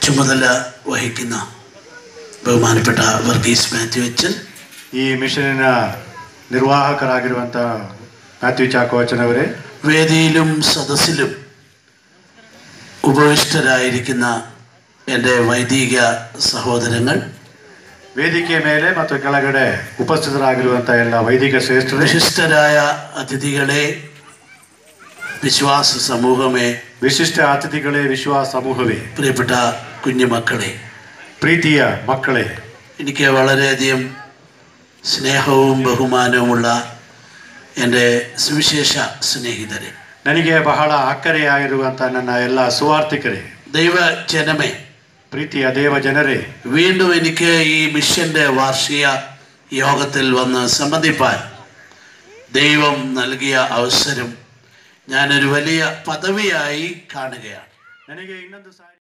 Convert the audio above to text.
ചുമതല വഹിക്കുന്ന ബഹുമാനപ്പെട്ട വർഗീസ് മാത്യു അച്ഛൻ ಈ ಮಿಷನಿನ ನಿರ್ವಾಹಕರಾಗಿರುವಂಥ ಮ್ಯಾಥ್ಯೂ ಚಾಕೋಚನ್ ಅವರೇ വേദിയിലും സദസ്സിലും ഉപവിഷ്ടരായിരിക്കുന്ന എൻ്റെ വൈദിക സഹോദരങ്ങൾ ವೇದಿಕೆಯ ಮೇಲೆ ಮತ್ತು ಕೆಳಗಡೆ ಉಪಸ್ಥಿತರಾಗಿರುವಂಥ ಎಲ್ಲ ವೈದಿಕ ಶ್ರೇಷ್ಠರೇ വിശിഷ്ടരായ അതിഥികളെ വിശ്വാസ സമൂഹമേ ವಿಶಿಷ್ಟ ಅತಿಥಿಗಳೇ ವಿಶ್ವಾಸ ಸಮೂಹವೇ പ്രിയപ്പെട്ട കുഞ്ഞുമക്കളെ ಪ್ರೀತಿಯ ಮಕ್ಕಳೇ എനിക്ക് വളരെയധികം സ്നേഹവും ബഹുമാനവുമുള്ള എൻ്റെ സുവിശേഷ സ്നേഹിതരെ ನನಗೆ ಬಹಳ ಅಕ್ಕರೆಯಾಗಿರುವಂಥ ನನ್ನ ಎಲ್ಲ ಸುವಾರ್ಥಿಕರೇ ദൈവജനമേ ಪ್ರೀತಿಯ ದೇವ ಜನರೇ വീണ്ടും എനിക്ക് ഈ മിഷന്റെ വാർഷിക യോഗത്തിൽ വന്ന് സംബന്ധിപ്പാൻ ദൈവം നൽകിയ അവസരം ഞാനൊരു വലിയ പദവിയായി കാണുകയാണ് ನನಗೆ ಇನ್ನೊಂದು ಸಾರಿ